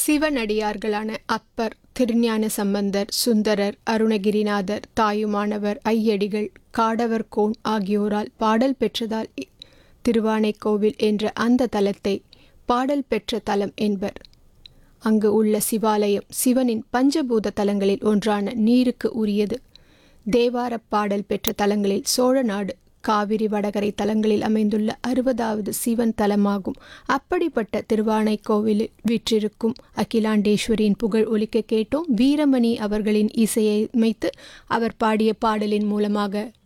சிவனடியார்களான அப்பர் திருஞான சம்பந்தர் சுந்தரர் அருணகிரிநாதர் தாயுமானவர் ஐயடிகள் காடவர் கோன் ஆகியோரால் பாடல் பெற்றதால் இ- திருவானைக்கோவில் என்ற அந்த தலத்தை பாடல் பெற்ற தலம் என்பர் அங்கு உள்ள சிவாலயம் சிவனின் பஞ்சபூத தலங்களில் ஒன்றான நீருக்கு உரியது தேவாரப் பாடல் பெற்ற தலங்களில் சோழநாடு காவிரி வடகரை தலங்களில் அமைந்துள்ள அறுபதாவது சிவன் தலமாகும் அப்படிப்பட்ட திருவானைக்கோவிலில் வீற்றிருக்கும் அகிலாண்டேஸ்வரியின் புகழ் ஒலிக்க கேட்டோம் வீரமணி அவர்களின் இசையை அமைத்து அவர் பாடிய பாடலின் மூலமாக